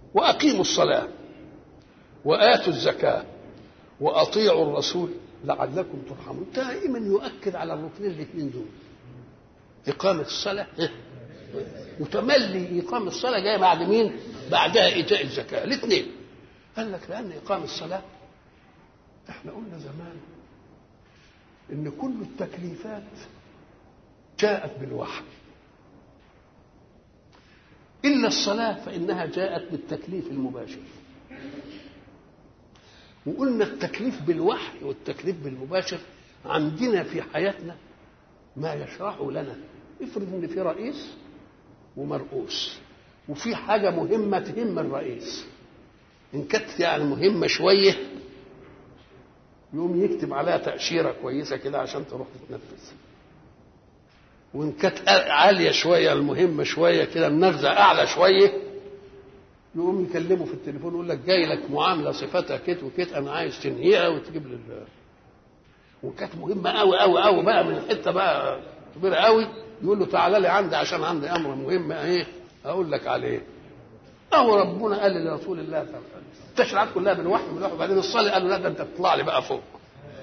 وأقيموا الصلاة وآتوا الزكاة وأطيعوا الرسول لعلكم ترحمون دائما يؤكد على الركنين الاثنين دول إقامة الصلاة وتملي إقامة الصلاة جاية بعد مين؟ بعدها إيتاء الزكاة الاثنين قال لك لأن إقامة الصلاة احنا قلنا زمان إن كل التكليفات جاءت بالوحي إلا الصلاة فإنها جاءت بالتكليف المباشر وقلنا التكليف بالوحي والتكليف بالمباشر عندنا في حياتنا ما يشرحه لنا افرض ان في رئيس ومرؤوس وفي حاجة مهمة تهم الرئيس إن كانت يعني مهمة شوية يقوم يكتب عليها تأشيرة كويسة كده عشان تروح تتنفذ وإن كانت عالية شوية المهمة شوية كده النغزة أعلى شوية يقوم يكلمه في التليفون يقول لك جاي لك معاملة صفتها كده وكده أنا عايز تنهيها وتجيب لي وكانت مهمة قوي قوي قوي بقى من حتة بقى كبيرة قوي يقول له تعالى لي عندي عشان عندي أمر مهم إيه أقول لك عليه أو ربنا قال لرسول الله التشريعات كلها بالوحي بالوحي وبعدين الصلاة قال له لا ده أنت تطلع لي بقى فوق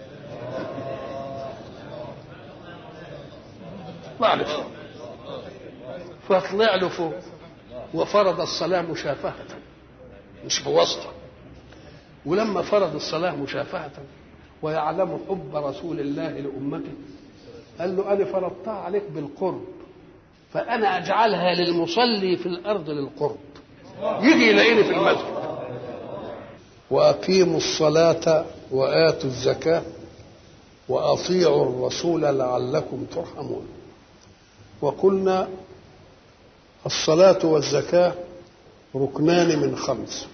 اطلع لي فوق فطلع له فوق وفرض الصلاة مشافهة مش بواسطة ولما فرض الصلاة مشافهة ويعلم حب رسول الله لأمته قال له أنا فرضتها عليك بالقرب فأنا أجعلها للمصلي في الأرض للقرب يجي يلاقيني في المسجد وأقيموا الصلاة وآتوا الزكاة وأطيعوا الرسول لعلكم ترحمون وقلنا الصلاة والزكاة ركنان من خمس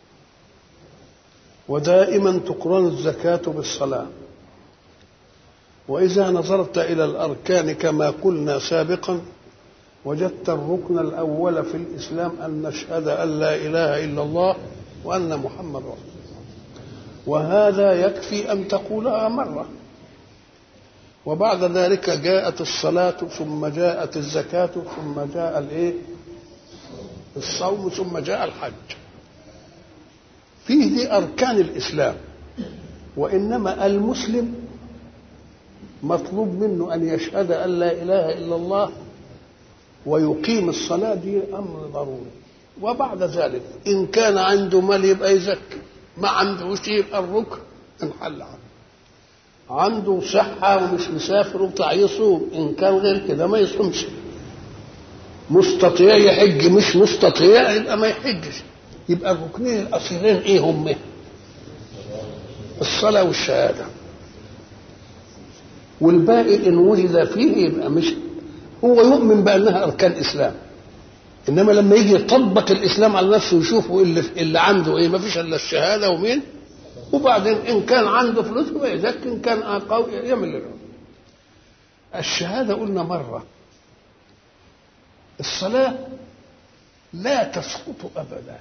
ودائما تقرن الزكاة بالصلاة وإذا نظرت إلى الأركان كما قلنا سابقا وجدت الركن الأول في الإسلام أن نشهد أن لا إله إلا الله وأن محمد رسول الله وهذا يكفي أن تقولها مرة وبعد ذلك جاءت الصلاة ثم جاءت الزكاة ثم جاء الإيه؟ الصوم ثم جاء الحج فيه دي أركان الإسلام وإنما المسلم مطلوب منه أن يشهد أن لا إله إلا الله ويقيم الصلاة دي أمر ضروري وبعد ذلك إن كان عنده مال يبقى يزكي ما عندهوش يبقى الركن انحل عنه عنده صحة ومش مسافر وبتاع يصوم إن كان غير كده ما يصومش مستطيع يحج مش مستطيع يبقى ما يحجش يبقى الركنين الأصيلين إيه هم الصلاة والشهادة والباقي إن وجد فيه يبقى مش هو يؤمن بأنها أركان إسلام إنما لما يجي يطبق الإسلام على نفسه ويشوف اللي, اللي عنده إيه ما فيش إلا الشهادة ومين وبعدين إن كان عنده فلوس يبقى يزكي إن كان قوي يعمل له الشهادة قلنا مرة الصلاة لا تسقط أبدا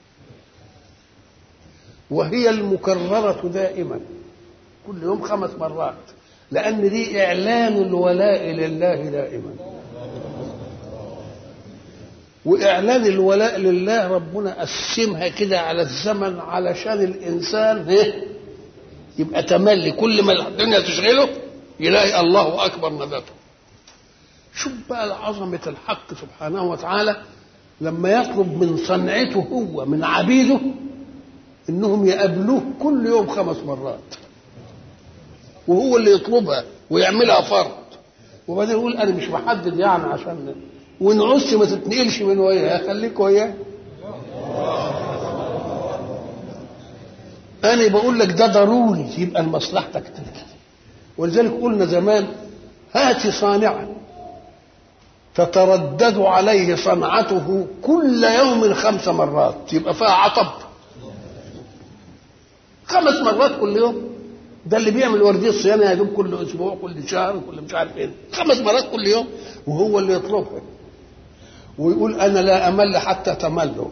وهي المكررة دائما كل يوم خمس مرات لأن دي إعلان الولاء لله دائما وإعلان الولاء لله ربنا قسمها كده على الزمن علشان الإنسان إيه؟ يبقى تملي كل ما الدنيا تشغله يلاقي الله أكبر نذاته شوف بقى عظمة الحق سبحانه وتعالى لما يطلب من صنعته هو من عبيده انهم يقابلوه كل يوم خمس مرات وهو اللي يطلبها ويعملها فرض وبعدين يقول انا مش محدد يعني عشان وان عزت ما تتنقلش من وياه خليك وياه انا بقول لك ده ضروري يبقى لمصلحتك ولذلك قلنا زمان هات صانعا تتردد عليه صنعته كل يوم خمس مرات يبقى فيها عطب خمس مرات كل يوم ده اللي بيعمل ورديه الصيانه يا دوب كل اسبوع كل شهر كل مش عارف ايه خمس مرات كل يوم وهو اللي يطلبها ويقول انا لا امل حتى تمله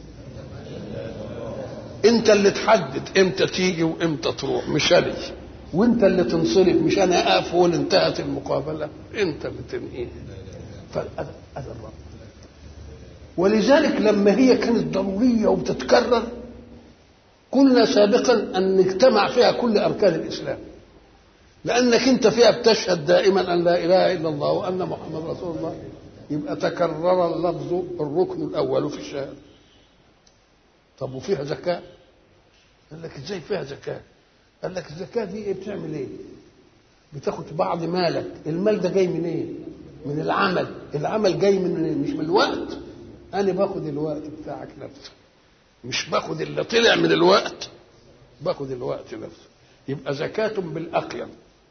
انت اللي تحدد امتى تيجي وامتى تروح مش انا وانت اللي تنصرف مش انا اقف وان انتهت المقابله انت اللي تنهيها فهذا الرب ولذلك لما هي كانت ضرورية وبتتكرر قلنا سابقا أن اجتمع فيها كل أركان الإسلام لأنك أنت فيها بتشهد دائما أن لا إله إلا الله وأن محمد رسول الله يبقى تكرر اللفظ الركن الأول في الشهادة طب وفيها زكاة قال لك ازاي فيها زكاة قال لك الزكاة دي ايه بتعمل ايه بتاخد بعض مالك المال ده جاي منين إيه؟ من العمل العمل جاي من مش من الوقت انا باخد الوقت بتاعك نفسه مش باخد اللي طلع من الوقت باخد الوقت نفسه يبقى زكاة بالأقيم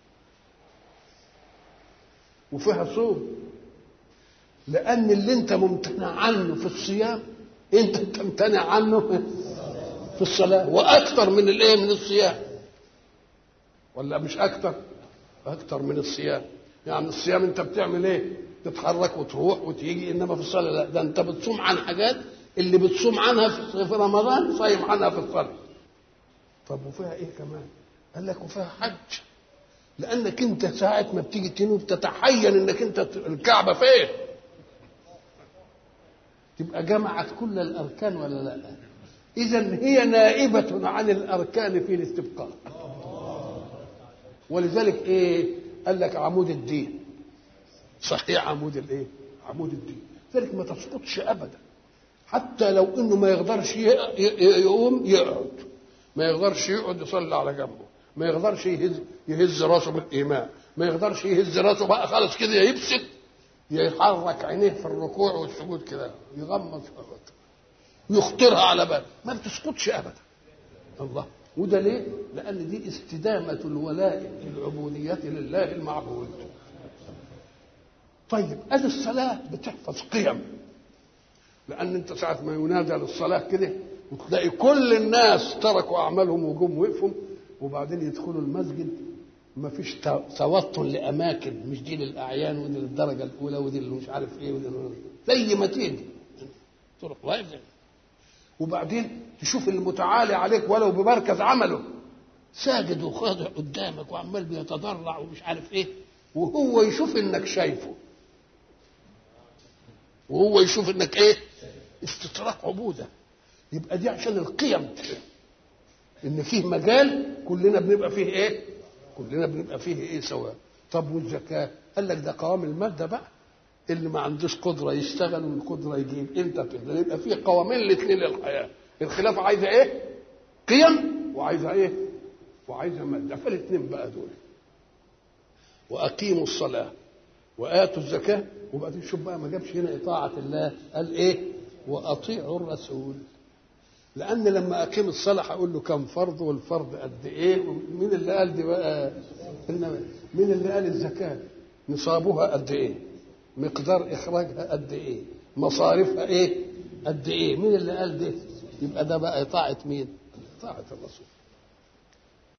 وفيها صوم لأن اللي أنت ممتنع عنه في الصيام أنت تمتنع عنه في الصلاة وأكثر من الإيه من الصيام ولا مش أكثر؟ أكثر من الصيام يعني الصيام أنت بتعمل إيه؟ تتحرك وتروح وتيجي إنما في الصلاة لا ده أنت بتصوم عن حاجات اللي بتصوم عنها في رمضان صايم عنها في الصلاة طب وفيها إيه كمان؟ قال لك وفيها حج لانك انت ساعه ما بتيجي تنوب تتحين انك انت الكعبه فين تبقى جمعت كل الاركان ولا لا اذا هي نائبه عن الاركان في الاستبقاء ولذلك ايه قال لك عمود الدين صحيح عمود الايه عمود الدين ذلك ما تسقطش ابدا حتى لو انه ما يقدرش يقوم يقعد ما يقدرش يقعد يصلي على جنبه ما يقدرش يهز يهز راسه بالايمان ما يقدرش يهز راسه بقى خالص كده يمسك يحرك عينيه في الركوع والسجود كده يغمض يخطرها على بال ما بتسقطش ابدا الله وده ليه؟ لأن دي استدامة الولاء العبودية لله المعبود. طيب أدي الصلاة بتحفظ قيم. لأن أنت ساعة ما ينادى للصلاة كده وتلاقي كل الناس تركوا أعمالهم وجم وقفوا وبعدين يدخلوا المسجد ما فيش توطن لاماكن مش دي للاعيان ودي للدرجه الاولى ودي اللي مش عارف ايه ودي زي ما تيجي تروح واقف وبعدين تشوف المتعالي عليك ولو بمركز عمله ساجد وخاضع قدامك وعمال بيتضرع ومش عارف ايه وهو يشوف انك شايفه وهو يشوف انك ايه استطراق عبوده يبقى دي عشان القيم ان فيه مجال كلنا بنبقى فيه ايه كلنا بنبقى فيه ايه سواء طب والزكاه قال لك ده قوام الماده بقى اللي ما عندوش قدره يشتغل والقدره يجيب انت تقدر يبقى فيه قوامين الاثنين للحياه الخلافه عايزه ايه قيم وعايزه ايه وعايزه ماده فالاثنين بقى دول واقيموا الصلاه واتوا الزكاه وبعدين شوف بقى ما جابش هنا اطاعه الله قال ايه واطيعوا الرسول لان لما اقيم الصلاه هقول له كم فرض والفرض قد ايه مين اللي قال دي بقى مين اللي قال الزكاه نصابها قد ايه مقدار اخراجها قد ايه مصاريفها ايه قد ايه مين اللي قال ده يبقى ده بقى طاعه مين طاعه الرسول